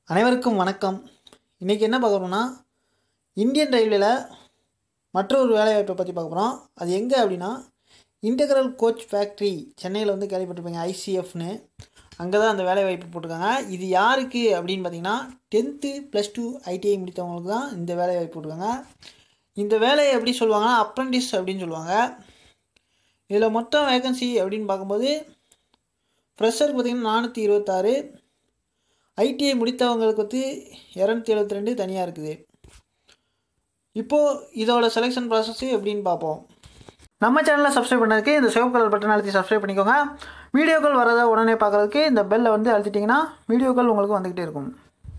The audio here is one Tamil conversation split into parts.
அனைவருக்கும் வணக்கம் இன்றைக்கி என்ன பார்க்க போறோம்னா இந்தியன் ரயில்வேல மற்றொரு வேலைவாய்ப்பை பற்றி பார்க்க போகிறோம் அது எங்கே அப்படின்னா இன்டெக்ரல் கோச் ஃபேக்ட்ரி சென்னையில் வந்து கேள்விப்பட்டிருப்பீங்க ஐசிஎஃப்னு அங்கே தான் அந்த வேலைவாய்ப்பு போட்டிருக்காங்க இது யாருக்கு அப்படின்னு பார்த்தீங்கன்னா டென்த்து ப்ளஸ் டூ ஐடிஐ முடித்தவங்களுக்கு தான் இந்த வேலைவாய்ப்பு போட்டிருக்காங்க இந்த வேலையை எப்படி சொல்லுவாங்கன்னா அப்ரண்டிஸ் அப்படின்னு சொல்லுவாங்க இதில் மொத்தம் வேகன்சி அப்படின்னு பார்க்கும்போது ஃப்ரெஷருக்கு பார்த்தீங்கன்னா நானூற்றி இருபத்தாறு ஐடிஐ முடித்தவங்களுக்கு வந்து இரநூத்தி எழுபத்தி ரெண்டு தனியாக இருக்குது இப்போது இதோட செலெக்ஷன் ப்ராசஸ் எப்படின்னு பார்ப்போம் நம்ம சேனலை சப்ஸ்கிரைப் பண்ணதுக்கு இந்த சிவப்பு கலர் பட்டன் அழுத்தி சப்ஸ்கிரைப் பண்ணிக்கோங்க வீடியோக்கள் வரதை உடனே பார்க்குறதுக்கு இந்த பெல்லை வந்து அழுத்திட்டிங்கன்னா வீடியோக்கள் உங்களுக்கு வந்துக்கிட்டே இருக்கும்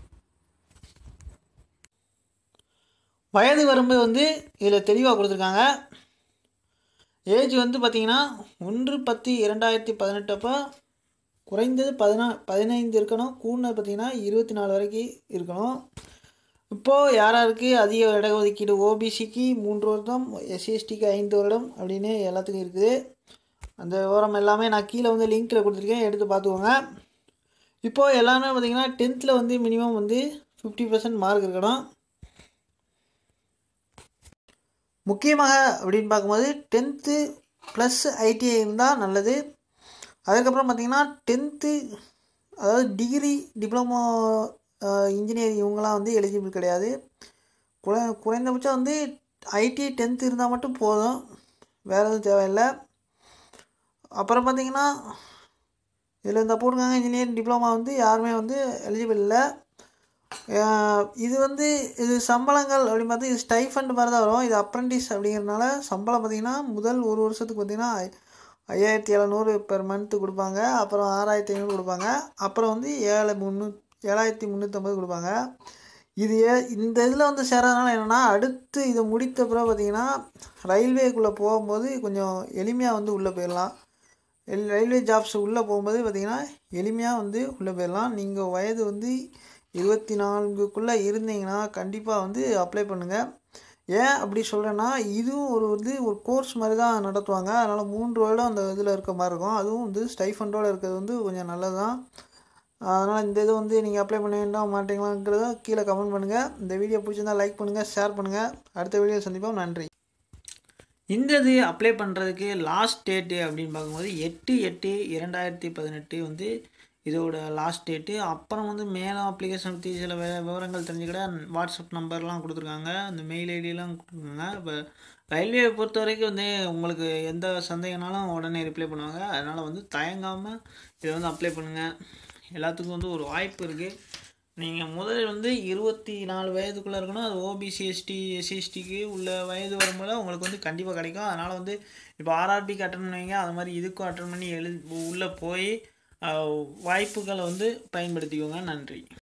வயது வரம்பு வந்து இதில் தெளிவாக கொடுத்துருக்காங்க ஏஜ் வந்து பார்த்திங்கன்னா ஒன்று பத்து இரண்டாயிரத்தி பதினெட்டு அப்போ குறைந்தது பதினா பதினைந்து இருக்கணும் கூடுனது பார்த்திங்கன்னா இருபத்தி நாலு வரைக்கும் இருக்கணும் இப்போது யார் யாருக்கு அதிக இடஒதுக்கீடு ஓபிசிக்கு மூன்று வருடம் எஸ்சிஎஸ்டிக்கு ஐந்து வருடம் அப்படின்னு எல்லாத்துக்கும் இருக்குது அந்த விவரம் எல்லாமே நான் கீழே வந்து லிங்க்கில் கொடுத்துருக்கேன் எடுத்து பார்த்துக்கோங்க இப்போது எல்லாமே பார்த்திங்கன்னா டென்த்தில் வந்து மினிமம் வந்து ஃபிஃப்டி பர்சன்ட் மார்க் இருக்கணும் முக்கியமாக அப்படின்னு பார்க்கும்போது டென்த்து ப்ளஸ் ஐடிஐ இருந்தால் நல்லது அதுக்கப்புறம் பார்த்திங்கன்னா டென்த்து அதாவது டிகிரி டிப்ளமோ இன்ஜினியரிங் இவங்களாம் வந்து எலிஜிபிள் கிடையாது குறை குறைந்தபட்சம் வந்து ஐடிஐ டென்த்து இருந்தால் மட்டும் போதும் வேறு எதுவும் தேவையில்லை அப்புறம் பார்த்திங்கன்னா இதில் இந்த போட்டிருக்காங்க இன்ஜினியரிங் டிப்ளமா வந்து யாருமே வந்து எலிஜிபிள் இல்லை இது வந்து இது சம்பளங்கள் அப்படின்னு பார்த்து இது ஸ்டைஃபண்ட் மாதிரி தான் வரும் இது அப்ரண்டிஸ் அப்படிங்கிறதுனால சம்பளம் பார்த்திங்கன்னா முதல் ஒரு வருஷத்துக்கு பார்த்திங்கன்னா ஐயாயிரத்தி எழுநூறு பெர் மந்த்து கொடுப்பாங்க அப்புறம் ஆறாயிரத்தி ஐநூறு கொடுப்பாங்க அப்புறம் வந்து ஏழு முந்நூ ஏழாயிரத்தி முந்நூற்றம்பது கொடுப்பாங்க இது ஏ இந்த இதில் வந்து சேராதனால என்னென்னா அடுத்து இதை முடித்த பிறகு பார்த்திங்கன்னா ரயில்வேக்குள்ளே போகும்போது கொஞ்சம் எளிமையாக வந்து உள்ளே போயிடலாம் ரயில்வே ஜாப்ஸ் உள்ளே போகும்போது பார்த்திங்கன்னா எளிமையாக வந்து உள்ளே போயிடலாம் நீங்கள் வயது வந்து இருபத்தி நான்குக்குள்ளே இருந்தீங்கன்னா கண்டிப்பாக வந்து அப்ளை பண்ணுங்கள் ஏன் அப்படி சொல்கிறேன்னா இதுவும் ஒரு வந்து ஒரு கோர்ஸ் மாதிரி தான் நடத்துவாங்க அதனால் மூன்று வருடம் அந்த இதில் இருக்க மாதிரி இருக்கும் அதுவும் வந்து ஸ்டைஃபண்டோடு இருக்கிறது வந்து கொஞ்சம் நல்லது தான் அதனால் இந்த இது வந்து நீங்கள் அப்ளை பண்ண வேண்டாம் மாட்டீங்களாங்கிறத கீழே கமெண்ட் பண்ணுங்கள் இந்த வீடியோ பிடிச்சிருந்தா லைக் பண்ணுங்கள் ஷேர் பண்ணுங்கள் அடுத்த வீடியோ சந்திப்போம் நன்றி இந்த இது அப்ளை பண்ணுறதுக்கு லாஸ்ட் டேட்டு அப்படின்னு பார்க்கும்போது எட்டு எட்டு இரண்டாயிரத்தி பதினெட்டு வந்து இதோட லாஸ்ட் டேட்டு அப்புறம் வந்து மேலும் அப்ளிகேஷன் பற்றி சில வே விவரங்கள் தெரிஞ்சுக்கிட வாட்ஸ்அப் நம்பர்லாம் கொடுத்துருக்காங்க அந்த மெயில் ஐடியெலாம் கொடுத்துருக்காங்க இப்போ ரயில்வே பொறுத்த வரைக்கும் வந்து உங்களுக்கு எந்த சந்தேகனாலும் உடனே ரிப்ளை பண்ணுவாங்க அதனால் வந்து தயங்காமல் இதை வந்து அப்ளை பண்ணுங்கள் எல்லாத்துக்கும் வந்து ஒரு வாய்ப்பு இருக்குது நீங்கள் முதலில் வந்து இருபத்தி நாலு வயதுக்குள்ளே இருக்கணும் அது ஓபிசி எஸ்டி எஸ்சிஎஸ்டிக்கு உள்ள வயது வரும்போது உங்களுக்கு வந்து கண்டிப்பாக கிடைக்கும் அதனால் வந்து இப்போ ஆர்ஆர்பிக்கு அட்டன் பண்ணுவீங்க அது மாதிரி இதுக்கும் அட்டன் பண்ணி எழு உள்ளே போய் வாய்ப்புகளை வந்து பயன்படுத்திக்கோங்க நன்றி